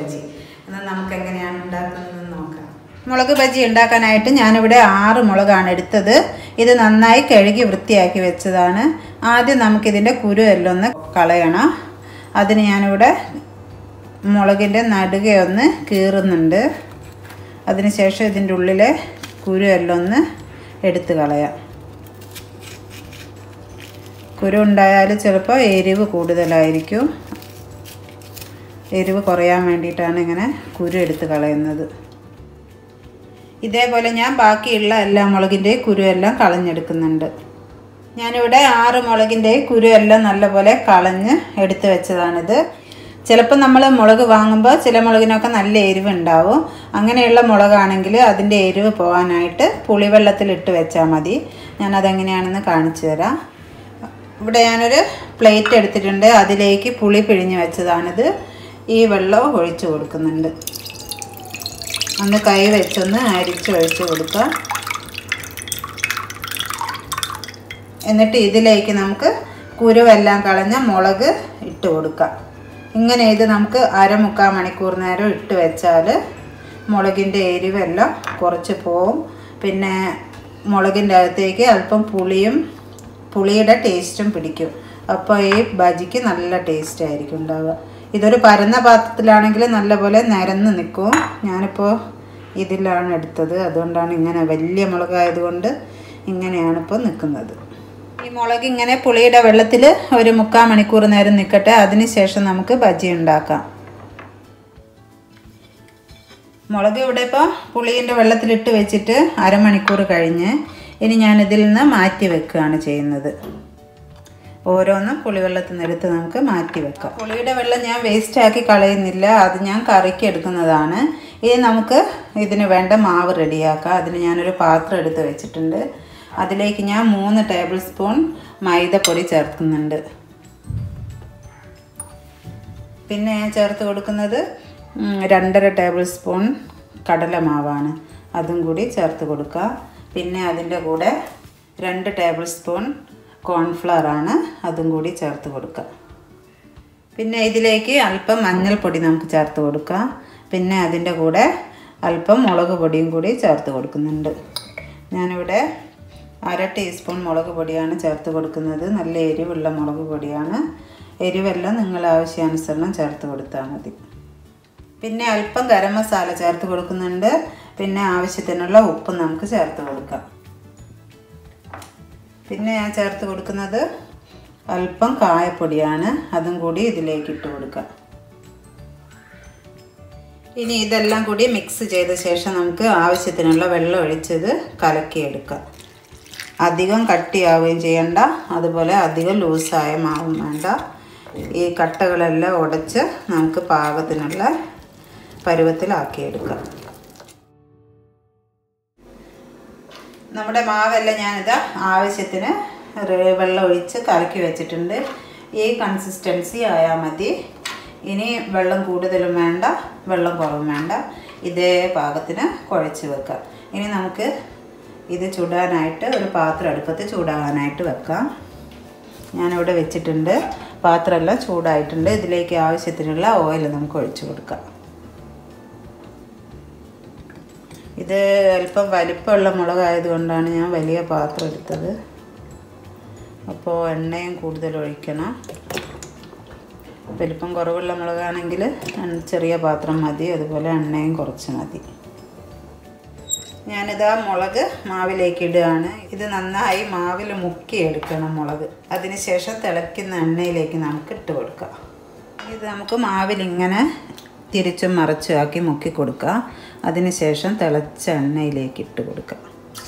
ബജി എന്നാൽ നമുക്ക് എങ്ങനെയാണ് ഉണ്ടാക്കുന്നതെന്ന് നോക്കാം മുളക് ബജി ഉണ്ടാക്കാനായിട്ട് ഞാനിവിടെ ആറ് മുളകാണ് എടുത്തത് ഇത് നന്നായി കഴുകി വൃത്തിയാക്കി വെച്ചതാണ് ആദ്യം നമുക്കിതിൻ്റെ കുരു എല്ലാം ഒന്ന് കളയണം അതിന് ഞാനിവിടെ മുളകിൻ്റെ നടുക ഒന്ന് കീറുന്നുണ്ട് അതിനുശേഷം ഇതിൻ്റെ ഉള്ളിലെ കുരു എല്ലാം ഒന്ന് എടുത്ത് കളയാം കുരു ഉണ്ടായാൽ ചിലപ്പോൾ എരിവ് കൂടുതലായിരിക്കും എരിവ് കുറയാൻ വേണ്ടിയിട്ടാണ് ഇങ്ങനെ കുരു എടുത്ത് കളയുന്നത് ഇതേപോലെ ഞാൻ ബാക്കിയുള്ള എല്ലാ മുളകിൻ്റെയും കുരു എല്ലാം കളഞ്ഞെടുക്കുന്നുണ്ട് ഞാനിവിടെ ആറ് മുളകിൻ്റെ കുരു എല്ലാം നല്ലപോലെ കളഞ്ഞ് എടുത്ത് വെച്ചതാണിത് ചിലപ്പോൾ നമ്മൾ മുളക് വാങ്ങുമ്പോൾ ചില മുളകിനൊക്കെ നല്ല എരിവ് ഉണ്ടാവും അങ്ങനെയുള്ള മുളകാണെങ്കിൽ അതിൻ്റെ എരിവ് പോകാനായിട്ട് പുളിവെള്ളത്തിൽ ഇട്ട് വെച്ചാൽ മതി ഞാനതെങ്ങനെയാണെന്ന് കാണിച്ചു തരാം ഇവിടെ ഞാനൊരു പ്ലേറ്റ് എടുത്തിട്ടുണ്ട് അതിലേക്ക് പുളി പിഴിഞ്ഞ് വെച്ചതാണിത് ഈ വെള്ളം ഒഴിച്ചു കൊടുക്കുന്നുണ്ട് ഒന്ന് കൈ വെച്ചൊന്ന് അരിച്ച് ഒഴിച്ച് കൊടുക്കുക എന്നിട്ട് ഇതിലേക്ക് നമുക്ക് കുരുവെല്ലാം കളഞ്ഞ മുളക് ഇട്ട് കൊടുക്കാം ഇങ്ങനെ ഇത് നമുക്ക് അരമുക്കാൽ മണിക്കൂർ നേരം ഇട്ട് വെച്ചാൽ മുളകിൻ്റെ എരിവെല്ലാം കുറച്ച് പോവും പിന്നെ മുളകിൻ്റെ അകത്തേക്ക് അല്പം പുളിയും പുളിയുടെ ടേസ്റ്റും പിടിക്കും അപ്പോൾ ഈ ബജിക്ക് നല്ല ടേസ്റ്റ് ആയിരിക്കും ഉണ്ടാവുക ഇതൊരു പരന്ന പാത്രത്തിലാണെങ്കിൽ നല്ലപോലെ നിരന്ന് നിൽക്കും ഞാനിപ്പോൾ ഇതിലാണ് എടുത്തത് അതുകൊണ്ടാണ് ഇങ്ങനെ വലിയ മുളകായതുകൊണ്ട് ഇങ്ങനെയാണ് ഇപ്പോൾ നിൽക്കുന്നത് ഈ മുളക് ഇങ്ങനെ പുളിയുടെ വെള്ളത്തിൽ ഒരു മുക്കാൽ മണിക്കൂർ നേരം നിൽക്കട്ടെ അതിനുശേഷം നമുക്ക് ബജി ഉണ്ടാക്കാം മുളക് ഇവിടെ ഇപ്പോൾ പുളീൻ്റെ വെള്ളത്തിലിട്ട് വെച്ചിട്ട് അരമണിക്കൂർ കഴിഞ്ഞ് ഇനി ഞാനിതിൽ നിന്ന് മാറ്റി വെക്കുകയാണ് ചെയ്യുന്നത് ഓരോന്നും പുളിവെള്ളത്തിൽ നിന്ന് എടുത്ത് നമുക്ക് മാറ്റി വെക്കാം പുളിയുടെ വെള്ളം ഞാൻ വേസ്റ്റ് ആക്കി കളയുന്നില്ല അത് ഞാൻ കറിക്ക് എടുക്കുന്നതാണ് ഇനി നമുക്ക് ഇതിന് വേണ്ട മാവ് റെഡിയാക്കാം അതിന് ഞാനൊരു പാത്രം എടുത്ത് വെച്ചിട്ടുണ്ട് അതിലേക്ക് ഞാൻ മൂന്ന് ടേബിൾ സ്പൂൺ മൈദപ്പൊടി ചേർക്കുന്നുണ്ട് പിന്നെ ഞാൻ ചേർത്ത് കൊടുക്കുന്നത് ഉം, രണ്ടര ടേബിൾ സ്പൂൺ കടലമാവാണ് അതും കൂടി ചേർത്ത് കൊടുക്കുക പിന്നെ അതിൻ്റെ കൂടെ രണ്ട് ടേബിൾ സ്പൂൺ കോൺഫ്ലവർ ആണ് അതും കൂടി ചേർത്ത് കൊടുക്കുക പിന്നെ ഇതിലേക്ക് അല്പം മഞ്ഞൾപ്പൊടി നമുക്ക് ചേർത്ത് കൊടുക്കാം പിന്നെ അതിൻ്റെ കൂടെ അല്പം മുളക് പൊടിയും കൂടി ചേർത്ത് കൊടുക്കുന്നുണ്ട് ഞാനിവിടെ അര ടീസ്പൂൺ മുളക് പൊടിയാണ് ചേർത്ത് കൊടുക്കുന്നത് നല്ല എരിവുള്ള മുളക് പൊടിയാണ് എരിവെല്ലാം നിങ്ങൾ ആവശ്യാനുസരണം ചേർത്ത് കൊടുത്താൽ മതി പിന്നെ അല്പം ഗരം മസാല ചേർത്ത് കൊടുക്കുന്നുണ്ട് പിന്നെ ആവശ്യത്തിനുള്ള ഉപ്പ് നമുക്ക് ചേർത്ത് കൊടുക്കാം പിന്നെ ഞാൻ ചേർത്ത് കൊടുക്കുന്നത് അല്പം കായപ്പൊടിയാണ് അതും കൂടി ഇതിലേക്ക് ഇട്ട് കൊടുക്കാം ഇനി ഇതെല്ലാം കൂടി മിക്സ് ചെയ്ത ശേഷം നമുക്ക് ആവശ്യത്തിനുള്ള വെള്ളം ഒഴിച്ചത് കലക്കിയെടുക്കാം അധികം കട്ടിയാവുകയും ചെയ്യണ്ട അതുപോലെ അധികം ലൂസായ മാവും വേണ്ട ഈ കട്ടകളെല്ലാം ഉടച്ച് നമുക്ക് പാകത്തിനുള്ള പരുവത്തിലാക്കിയെടുക്കാം നമ്മുടെ മാവെല്ലാം ഞാനിത് ആവശ്യത്തിന് റെ- വെള്ളം ഒഴിച്ച് കലക്കി വെച്ചിട്ടുണ്ട് ഈ കൺസിസ്റ്റൻസി ആയാൽ മതി ഇനി വെള്ളം കൂടുതലും വേണ്ട വെള്ളം കുറവും വേണ്ട ഇതേ പാകത്തിന് കുഴച്ച് വെക്കാം ഇനി നമുക്ക് ഇത് ചുടാനായിട്ട് ഒരു പാത്രം അടുപ്പത്ത് ചൂടാകാനായിട്ട് വെക്കാം ഞാനിവിടെ വെച്ചിട്ടുണ്ട് പാത്രമെല്ലാം ചൂടായിട്ടുണ്ട് ഇതിലേക്ക് ആവശ്യത്തിനുള്ള ഓയിൽ നമുക്ക് ഒഴിച്ചു കൊടുക്കാം ഇത് അല്പം വലിപ്പമുള്ള മുളകായതുകൊണ്ടാണ് ഞാൻ വലിയ പാത്രം എടുത്തത് അപ്പോൾ എണ്ണയും കൂടുതൽ ഒഴിക്കണം വലിപ്പം കുറവുള്ള മുളകാണെങ്കിൽ എണ്ണ- ചെറിയ പാത്രം മതി അതുപോലെ എണ്ണയും കുറച്ച് മതി ഞാനിതാ മുളക് മാവിലേക്ക് ഇടുകയാണ് ഇത് നന്നായി മാവിൽ മുക്കിയെടുക്കണം മുളക് അതിനുശേഷം തിളയ്ക്കുന്ന എണ്ണയിലേക്ക് നമുക്ക് ഇട്ട് കൊടുക്കാം ഇത് നമുക്ക് മാവിലിങ്ങനെ തിരിച്ചും മറിച്ചും ആക്കി മുക്കി കൊടുക്കാം അതിനുശേഷം തിളച്ച എണ്ണയിലേക്ക് ഇട്ട് കൊടുക്കാം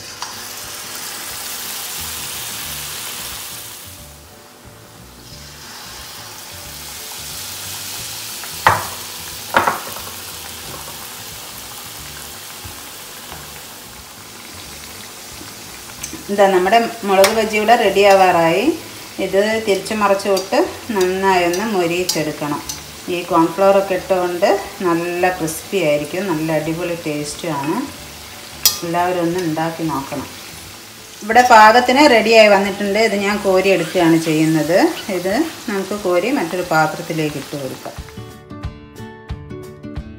ഇതാ നമ്മുടെ മുളക് ബജി ഇവിടെ റെഡി ആവാറായി ഇത് തിരിച്ചു മറിച്ച് വിട്ട് നന്നായി ഒന്ന് മൊരിയിച്ചെടുക്കണം ഈ കോൺഫ്ലവർ ഒക്കെ ഇട്ടുകൊണ്ട് നല്ല ക്രിസ്പി ആയിരിക്കും നല്ല അടിപൊളി ടേസ്റ്റുമാണ് എല്ലാവരും ഒന്ന് ഉണ്ടാക്കി നോക്കണം ഇവിടെ പാകത്തിന് റെഡിയായി വന്നിട്ടുണ്ട് ഇത് ഞാൻ കോരി എടുക്കുകയാണ് ചെയ്യുന്നത് ഇത് നമുക്ക് കോരി മറ്റൊരു പാത്രത്തിലേക്ക് ഇട്ട് കൊടുക്കാം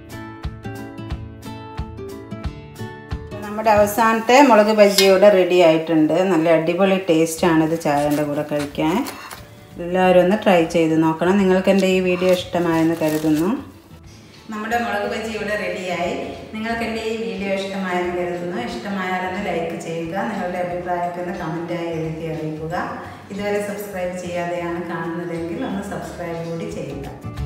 നമ്മുടെ അവസാനത്തെ മുളക് ബജിയോടെ റെഡി ആയിട്ടുണ്ട് നല്ല അടിപൊളി ടേസ്റ്റാണ് ഇത് ചായൻ്റെ കൂടെ കഴിക്കാൻ എല്ലാവരും ഒന്ന് ട്രൈ ചെയ്ത് നോക്കണം നിങ്ങൾക്ക് എൻ്റെ ഈ വീഡിയോ ഇഷ്ടമായെന്ന് കരുതുന്നു നമ്മുടെ മുളക് ബജി ഇവിടെ റെഡിയായി നിങ്ങൾക്ക് എൻ്റെ ഈ വീഡിയോ ഇഷ്ടമായെന്ന് കരുതുന്നു ഇഷ്ടമായാലൊന്ന് ലൈക്ക് ചെയ്യുക നിങ്ങളുടെ അഭിപ്രായമൊക്കെ ഒന്ന് കമൻറ്റായി എഴുതി അറിയിക്കുക ഇതുവരെ സബ്സ്ക്രൈബ് ചെയ്യാതെയാണ് കാണുന്നതെങ്കിൽ ഒന്ന് സബ്സ്ക്രൈബ് കൂടി ചെയ്യുക